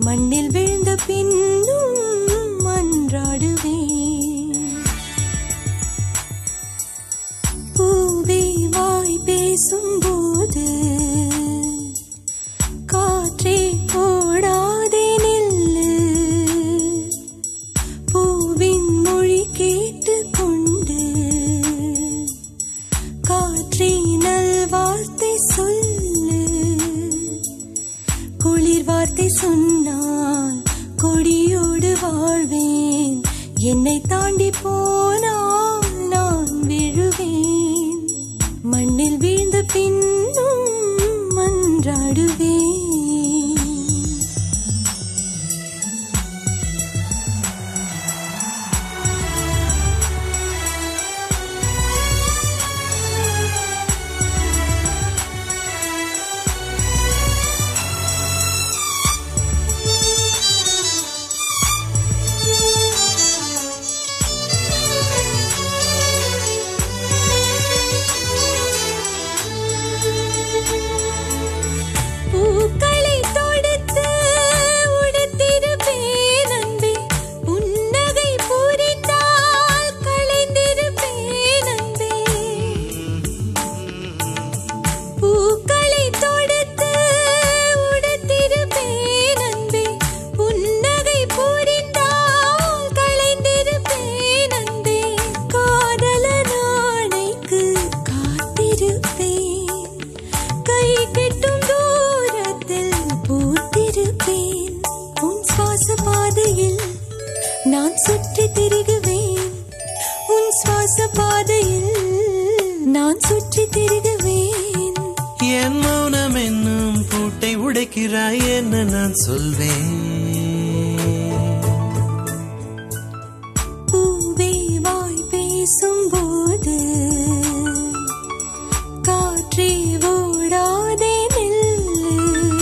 மண்ணில் விழுந்த பின்னும் மன்றாடுவேன் பூவே வாய் பேசும்போது காற்றே போடாதே நில்லு பூவின் மொழி கேட்டுக்கொண்டு காற்றே நல்வார்த்தை சொல்லு குளிர் வார்த்தை சொன்னால் கொடியோடு வாழ்வேன் என்னை தாண்டி போனால் நான் விழுவேன் மண்ணில் வீழ்ந்த பின்னும் மன்றாடுவேன் பூக்களை தொடுத்து உடுத்திருப்பேன் அன்பே புன்னகை புரிந்தால் களைந்திருப்பேன் அன்பே பூக்களை தொடுத்து உடுத்திருப்பேன் அன்பே புன்னகை புரிந்தால் களைந்திருப்பேன் அன்பே காதல நாளைக்கு காத்திருப்பேன் கை கெட்டும் தூரத்தில் பூத்திருப்பேன் உன் சுவாச பாதையில் நான் சுற்றி திரிகுவேன் உன் சுவாச பாதையில் நான் சுற்றி திரிகுவேன் என் மௌனம் என்னும் பூட்டை உடைக்கிறாய் என்ன நான் சொல்வேன் பூவே வாய் பேசும்போது காற்றே ஓடாதே நில்லு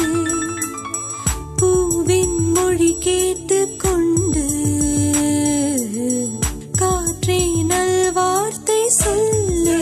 பூவின் மொழி கேட்டுக்கொண்டு காற்றே நல்வார்த்தை சொல்லு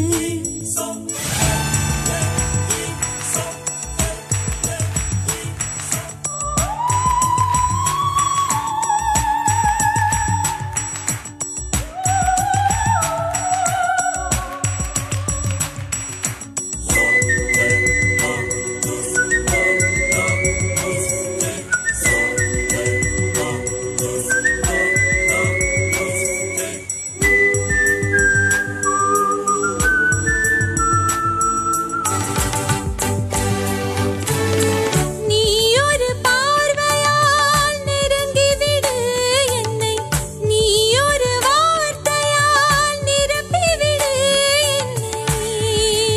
நீ ஒரு பார்வையால் நெருங்கிவிடு என்னை நீ ஒரு வார்த்தையால் நிரப்பிவிடு என்னை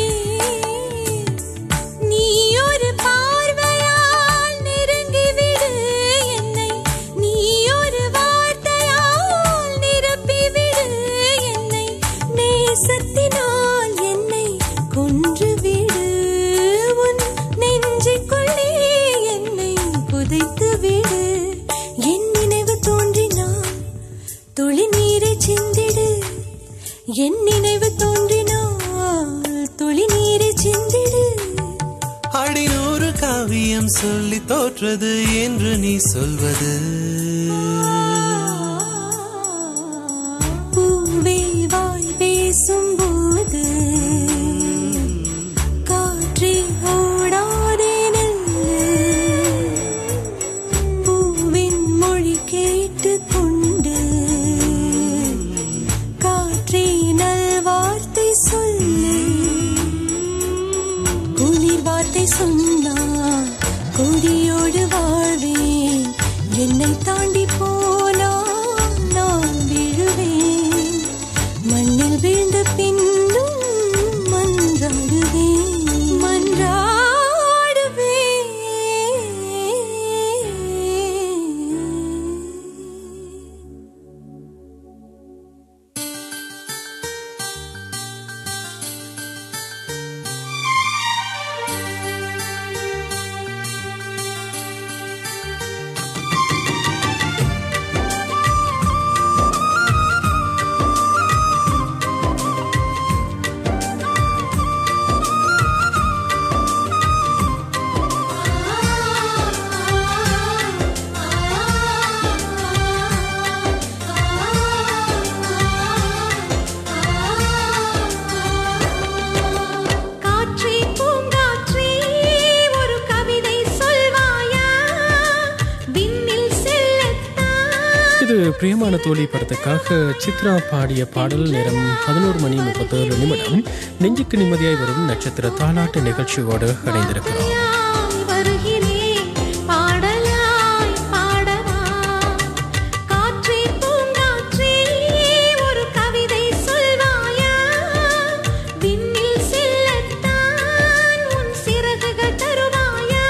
நீ ஒரு பார்வையால் நெருங்கிவிடு என்னை நீ ஒரு வார்த்தையால் நிரப்பிவிடு என்னை நேசத்தினால் என்னை கொன்றுவிடு உன் நெஞ்சுக்குள்ளே என்னை புதைத்து விடு என் நினைவு தோன்றினால் துளி நீரை சிந்திடு என் நினைவு தோன்றினால் துளி நீரை சிந்திடு அடிநூறு காவியம் சொல்லி தோற்றது என்று நீ சொல்வது பூவே வாய் பேசும்போது காற்றே ஓடாதே நில்லு பூவின் மொழி கேட்டுக்கொண்டு காற்றே நல்வார்த்தை சொல்லு குளிர் வார்த்தை சொன்னால் கொடியோடு வாழ்வேன் என்னை தாண்டி போனால் நான் விழுவேன் மண்ணில் வீழ்ந்த பின்னும் மன்றாடுவேன் மன்றாடுவேன் ஆ பிரியமான தோழி படத்துக்காக சித்ரா பாடிய பாடல் நேரம் பதினோரு மணி முப்பத்தேழு நிமிடம் நெஞ்சுக்கு நிம்மதியாய் வரும் நட்சத்திர தாலாட்டு நிகழ்ச்சியோடு இணைந்திருக்கிறோம் பாடலாய் வருகிறேன் பாடலாய் பாடவா காற்றே பூங்காற்றே ஒரு கவிதை சொல்வாயா விண்ணில் செல்லத்தான் உன் சிறகுகள் தருவாயா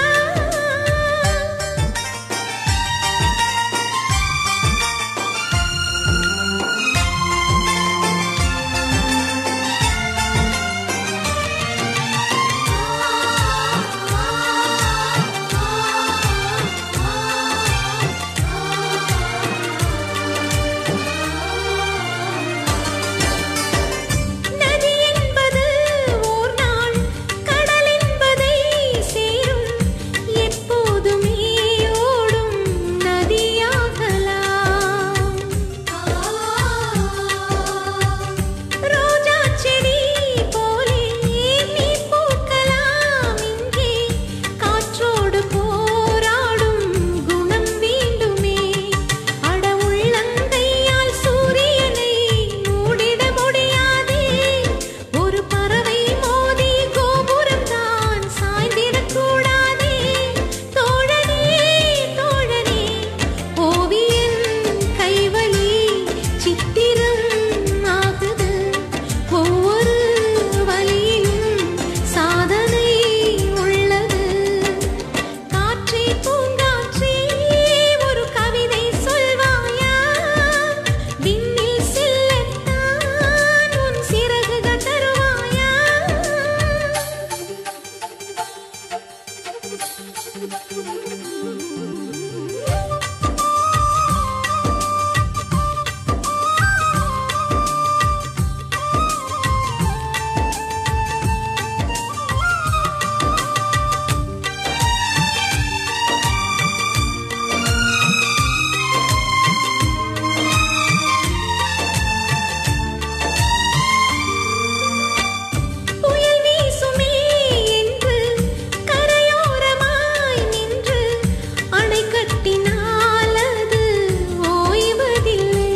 நதி என்பது ஓர் நாள் கடல் என்பதை சேரும் எப்போதுமே ஓடும் நதியாகலாம் ரோஜா செடி போலே நீ பூக்கலாம் இங்கே காற்றோடு போராடும் குணம் வேண்டுமே அட உள்ளங்கையால் சூரியனை மூடிட முடியாதே ஒரு பறவை மோதி கோபுரம் தான் சாய்ந்திடக் கூடாதே தோழனே தோழனே ஓவியன் கைவழி சித்திரம் ஆகுது ஒவ்வொரு வழியிலும் சாதனை உள்ளது காற்றே பூங்காற்றே ஒரு கவிதை சொல்வாயா விண்ணில் செல்லத்தான் உன் சிறகுகள் தருவாயா புயல் வீசுமே என்று கரையோரமாய் நின்று அணை கட்டினால் அது ஓய்வதில்லை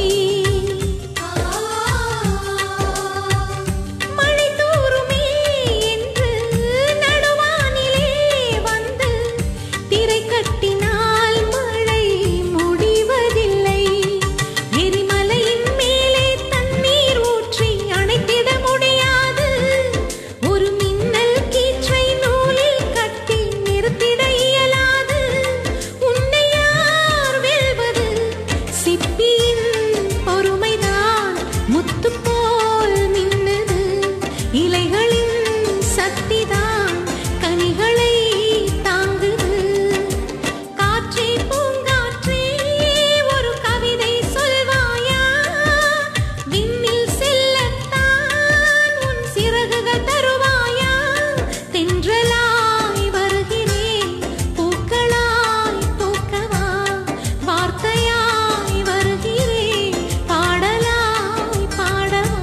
மழை தூறுமே என்று நடுவானிலே வந்து திரை கட்டினால் மழை முடிவதில்லை எரிமலையின் மேலே தண்ணீர் ஊற்றி அணைத்திட முடியாது ஒரு மின்னல் கீற்றை நூலில் கட்டி நிறுத்திட இயலாது உன்னை யார் வெல்வது சிப்பியின் பொறுமைதான் முத்து போல் மின்னுது இலைகளின் சக்திதான் கனிகளை தாங்குது காற்றே பூங்காற்றே ஒரு கவிதை சொல்வாயா விண்ணில் செல்லத்தான் உன் சிறகுகள் தருவாயா தென்றலாய் வருகிறேன் பூக்களாய் பூக்கவா வார்த்தையாய் வருகிறேன் பாடலாய் பாடவா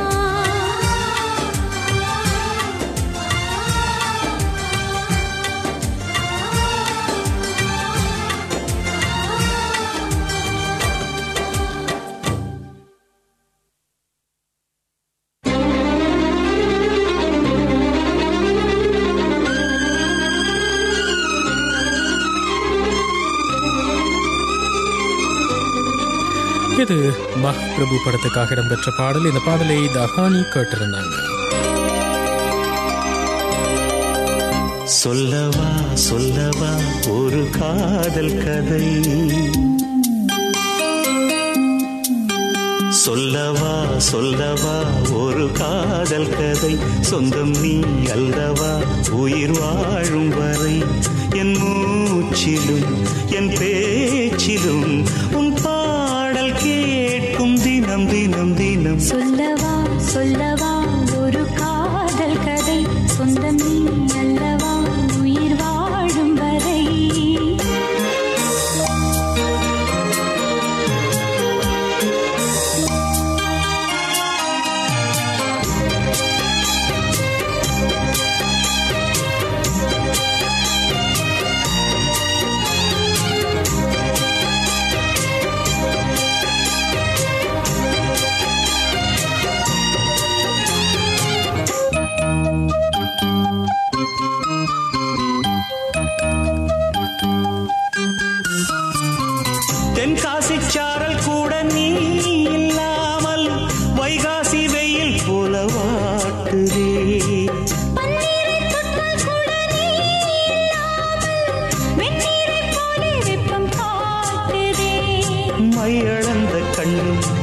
இது மஹ் பிரபு படத்துக்காக இடம்பெற்ற பாடல் இந்த பாடலை தஹானி கேட்டிருந்தாங்க சொல்லவா சொல்லவா ஒரு காதல் கதை சொல்லவா சொல்லவா ஒரு காதல் கதை சொந்தம் நீ அல்லவா உயிர் வாழும் வரை என் மூச்சிலும் என் பேச்சிலும் உன் பாடல் கேட்கும் தினம் தினம் தினம் சொல்லவா சொல்லவா ஒரு காதல் கதை சொந்தம் நீ அல்லவா உயிர் வாழும் வரை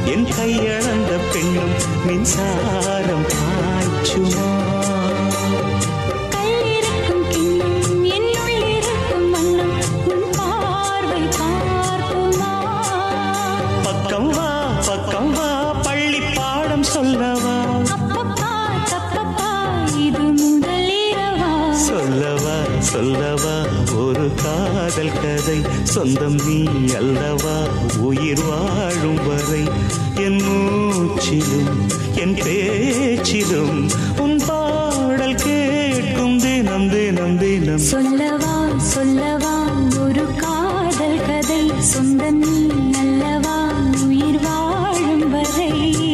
என் கையளந்த பெண்ணும் மின்சாரம் பாய்ச்சுமா கல்லிருக்கும் கிண்ணம் என்னுள் இருக்கும் வண்ணம் உன் பார்வை பார்க்குமா பக்கம் வா பக்கம் வா பள்ளி பாடம் சொல்லவா அப்பப்பா தப்பப்பா இது முதல் இரவா சொல்லவா சொல்லவா ஒரு காதல் கதை சொந்தம் நீ அல்லவா உயிர் வாழும் வரை என் மூச்சிலும் என் பேச்சிலும் உன் பாடல் கேட்கும் தினம் தினம் தினம் சொல்லவா சொல்லவா ஒரு காதல் கதை சொந்தம் நீ அல்லவா உயிர் வாழும் வரை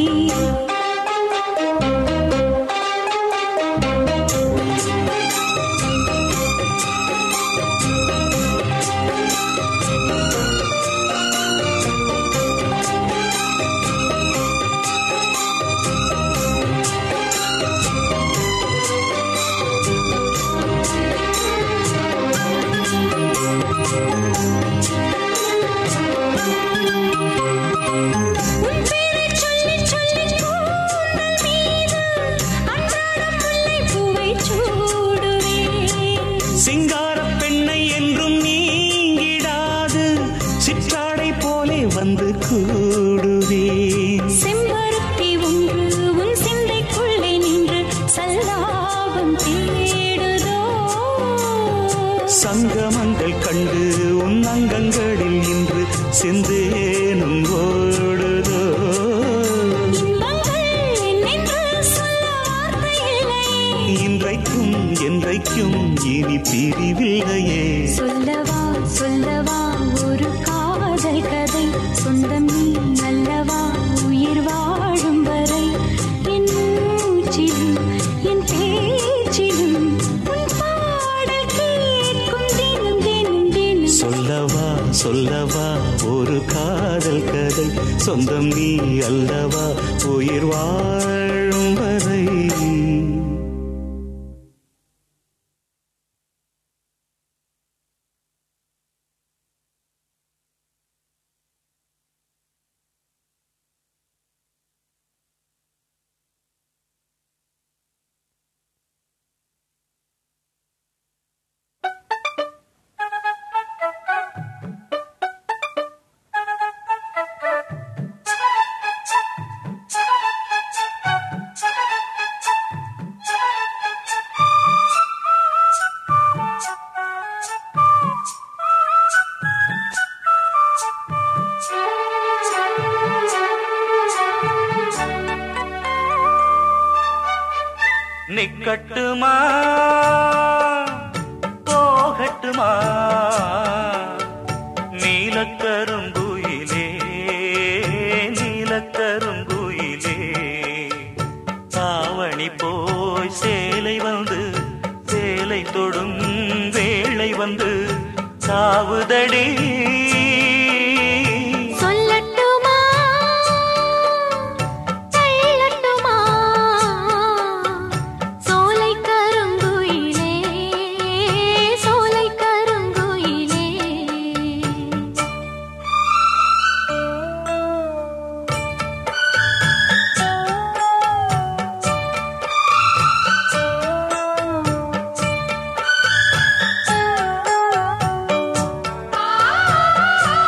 உன் பேரைச் சொல்லிச் சொல்லிக் கூந்தல் மீது அன்றாடம் முல்லைப் பூவைச் சூடுவேன். சிங்கார பெண்ணை என்றும் நீங்கிடாது சிற்றாடை போலே வந்து கூடுவேன் செம்பருத்தி ஒன்று உன் சிந்தைக்குள்ளே நின்று சல்லாபம் தேடுதோ சங்கமங்கள் கண்டு உன் அங்கங்களில் இன்று செந்தேனும் ஓடுதோ இன்பங்கள் என்னென்று சொல்ல வார்த்தை இல்லையே இன்றைக்கும் என்றைக்கும் இனி பிரிவில்லையே சொல்லவா சொல்லவா ஒரு காதல் கதை சொந்தம் நீ அல்லவா உயிர் வாழும் வரை என் மூச்சிலும் என் பேச்சிலும் உன் பாடல் கேட்கும் தினம் தினம் தினம் சொல்லவா சொல்லவா ஒரு காதல் கதை சொந்தம் நீ அல்லவா உயிர் வாழும் வரை நிக்கட்டுமா போகட்டுமா நீலக்கருங்குயிலே நீலக்கருங்குயிலே தாவணி போய் சேலை வந்து சேலை தொடும் வேளை வந்து சாவுதடி சொல்லட்டுமா தள்ளட்டுமா சோலை கருங்குயிலே சோலை கருங்குயிலே ஆ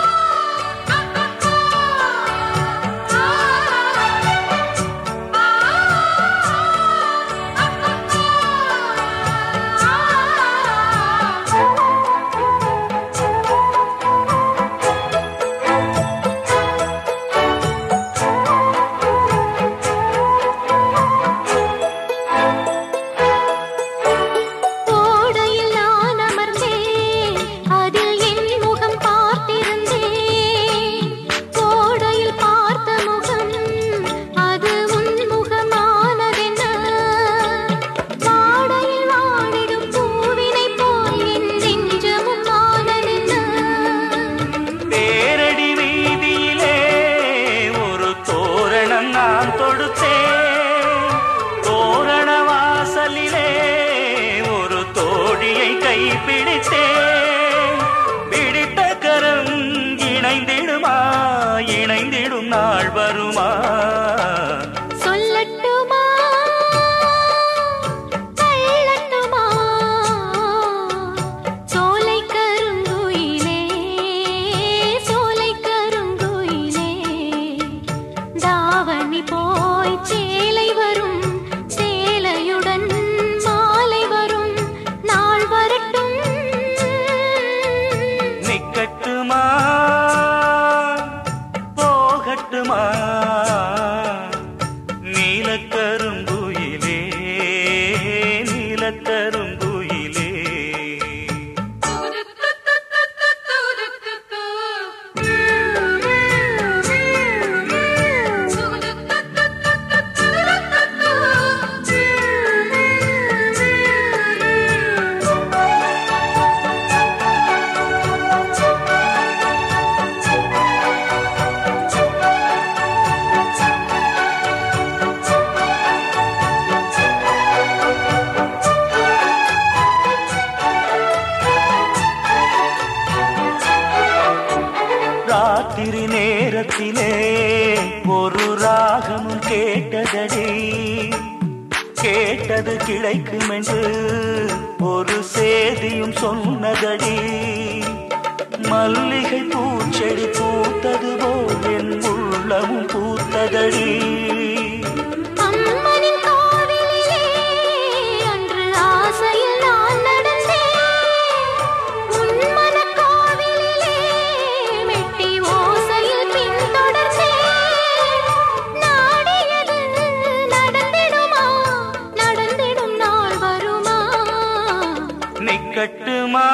ராத்திரி நேரத்திலே ஒரு ராகமும் கேட்டதடி கேட்டது கிடைக்கும் என்று ஒரு சேதியும் சொன்னதடி மல்லிகை பூச்செடி பூத்தது போல் என் உள்ளமும் பூத்ததடி அம்மனின் கோவிலிலே அன்று ஆசையில் நான் நடந்தேன் உன் மனக் கோவிலிலே மெட்டி ஓசையில் பின்தொடர்ந்தேன் நாடியது நடந்திடுமா நடந்திடும் நாள் வருமா நிக்கட்டுமா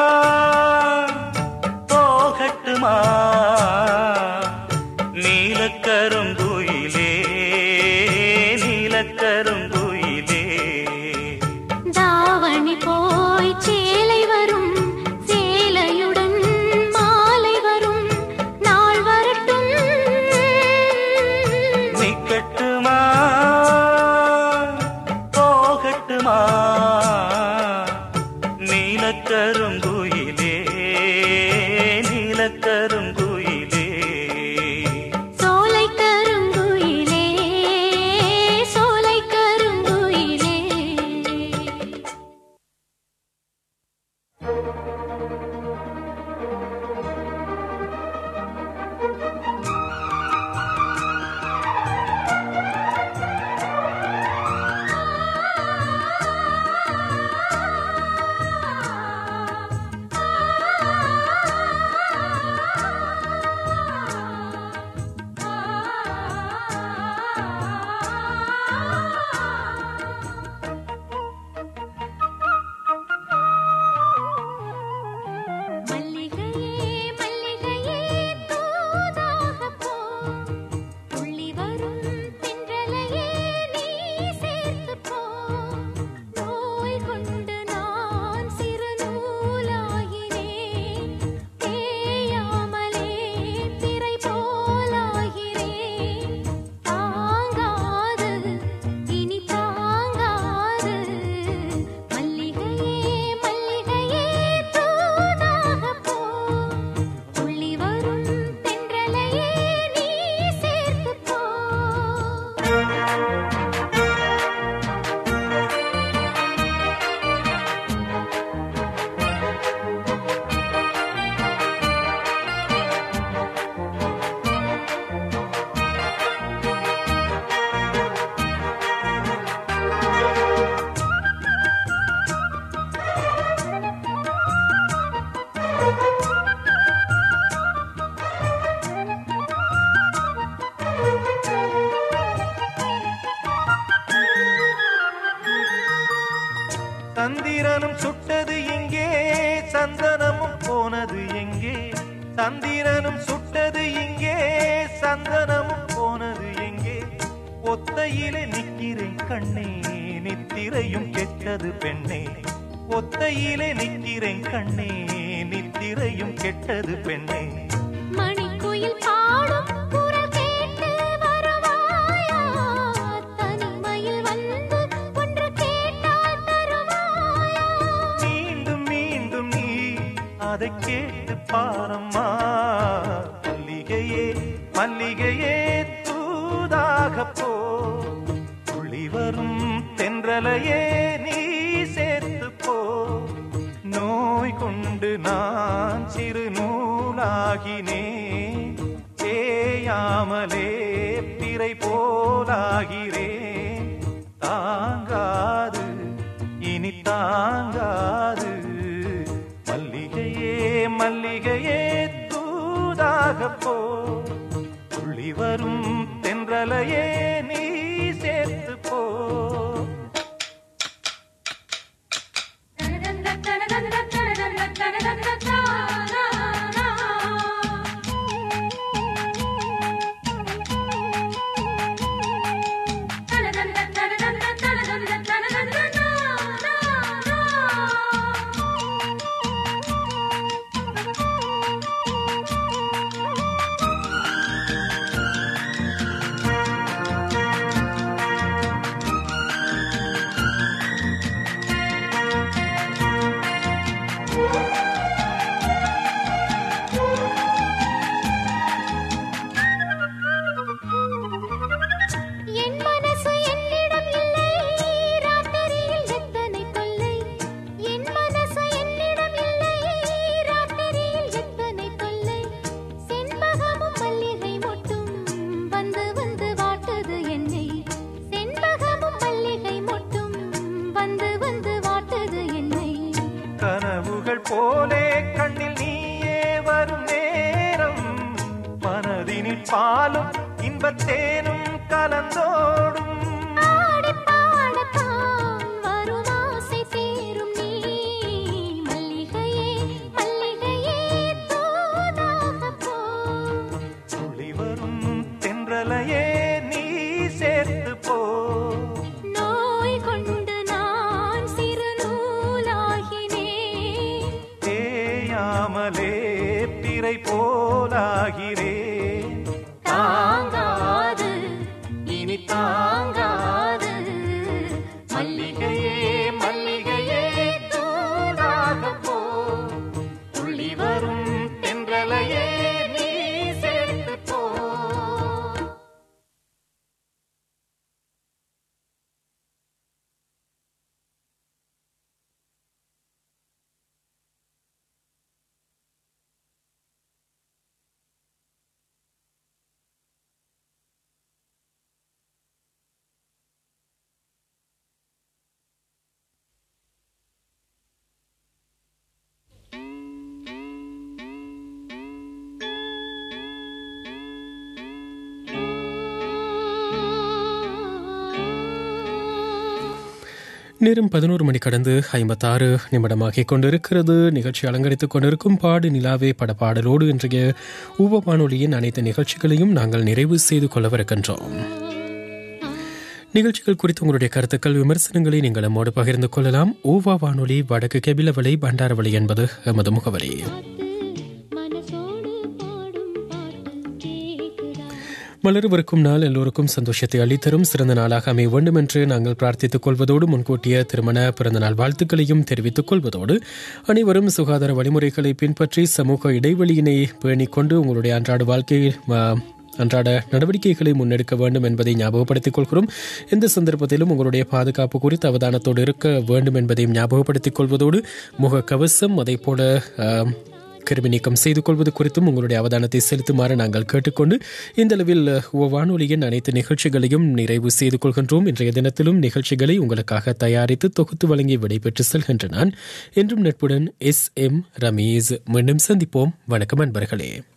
போகட்டுமா நீலக்கருங்குயிலே நீலக்கருங்குயிலே தாவணி போய் சேலை வரும் சேலையுடன் மாலை வரும் நாள் வரட்டும் நிக்கட்டுமா போகட்டுமா நீலக்கருங்குயிலே நீலக்கருங்குயிலே சோலை கருங்குயிலே சோலை கருங்குயிலே மல்லிகையே மல்லிகையே தூதாகப் போ துள்ளி வரும் தென்றலையே நீ சேர்த்துப் போ நோய் கொண்டு நான் சிறு நூலாகிறேன் தேயாமலே திரை போலாகிறேன் தாங்காது இனி தாங்காது மல்லிகையே மல்லிகையே தூதாகப் போ துள்ளி வரும் தென்றலையே நீ சேர்த்துப் போ சந்திரனும் சுட்டது எங்கே சந்தனமும் போனது எங்கே சந்திரனும் சுட்டது இங்கே சந்தனமும் போனது எங்கே ஒத்தையிலே நிக்கிறேன் கண்ணே நித்திரையும் கெட்டது பெண்ணே ஒத்தையிலே நிக்கிறேன் கண்ணே நித்திரையும் கெட்டது பெண்ணே மணிக்குயில் பாடும் குரல் கேட்டு வருவாயா தனிமையில் வந்து ஒன்று கேட்டால் தருவாயா மீண்டும் மீண்டும் நீ அதை கேட்டு பாரம்மா மல்லிகையே மல்லிகையே தூதாக போ துளி வரும் தென்றலையே நீ சேர்த்து போ நோய் கொண்டு நான் சிறு நூலாகினேன் தேயாமலே பிறை போலாகிறேன் தாங்காது இனி தாங்காது மல்லிகையே மல்லிகையே தூதாக போ துள்ளி வரும் தென்றலையே நீ சேர்த்து போ பாலும் இன்பத்தேனும் கலந்தோடும் ஆடிப் பாடத்தான் வரும் ஆசை தீரும் நீ. மல்லிகையே, மல்லிகையே, தூதாகப் போ. துளி வரும் தென்றலையே நீ சேர்த்து போ நோய் கொண்டு நான் சிறு நூலாகினேன். தேயாமலே பிறை போலாகிறேன் தாங்காது, இனி தாங்காது. மல்லிகையே, மல்லிகையே, தூதாகப் போ. துள்ளி வரும் தென்றலையே நீ சேர்த்து போ நேரம் பதினோரு மணி கடந்து ஐம்பத்தாறு நிமிடமாகிக் கொண்டிருக்கிறது நிகழ்ச்சி அலங்கரித்துக் கொண்டிருக்கும் பாடு நிலாவே பட பாடலோடு இன்றைய ஊவ வானொலியின் அனைத்து நிகழ்ச்சிகளையும் நாங்கள் நிறைவு செய்து கொள்ளவிருக்கின்றோம் நிகழ்ச்சிகள் குறித்து உங்களுடைய கருத்துக்கள் விமர்சனங்களை நீங்கள் நம்மோடு பகிர்ந்து கொள்ளலாம் ஊவா வானொலி வடக்கு கெபிலவலை பண்டாரவளை என்பது எமது முகவரி மனசோடு பாடும் பாட்டு கேக்குதா மலர்வருக்கும் நாள் எல்லோருக்கும் சந்தோஷத்தை அளித்தரும் சிறந்த நாளாக அமைய வேண்டும் என்று நாங்கள் பிரார்த்தித்துக் கொள்வதோடு முன்கூட்டிய திருமண பிறந்தநாள் வாழ்த்துக்களையும் தெரிவித்துக் கொள்வதோடு அனைவரும் சுகாதார வழிமுறைகளை பின்பற்றி சமூக இடைவெளியினை பேணிக் கொண்டு உங்களுடைய அன்றாட வாழ்க்கையில் ஆ, அன்றாட நடவடிக்கைகளை முன்னெடுக்க வேண்டும் என்பதை ஞாபகப்படுத்திக் கொள்கிறோம் இந்த சந்தர்ப்பத்திலும் உங்களுடைய பாதுகாப்பு குறித்து அவதானத்தோடு இருக்க வேண்டும் என்பதையும் ஞாபகப்படுத்திக் கொள்வதோடு முக கவசம் அதே போல கிருமி நீக்கம் செய்து கொள்வது குறித்தும் உங்களுடைய அவதானத்தை செலுத்துமாறு நாங்கள் கேட்டுக்கொண்டு இந்த அளவில் உவ வானொலியின் அனைத்து நிகழ்ச்சிகளையும் நிறைவு செய்து கொள்கின்றோம் இன்றைய தினத்திலும் நிகழ்ச்சிகளை உங்களுக்காக தயாரித்து தொகுத்து வழங்கி விடைபெற்று செல்கின்ற நான் என்றும் நட்புடன் எஸ் எம் ரமீஸ் மீண்டும் சந்திப்போம் வணக்கம் அன்பர்களே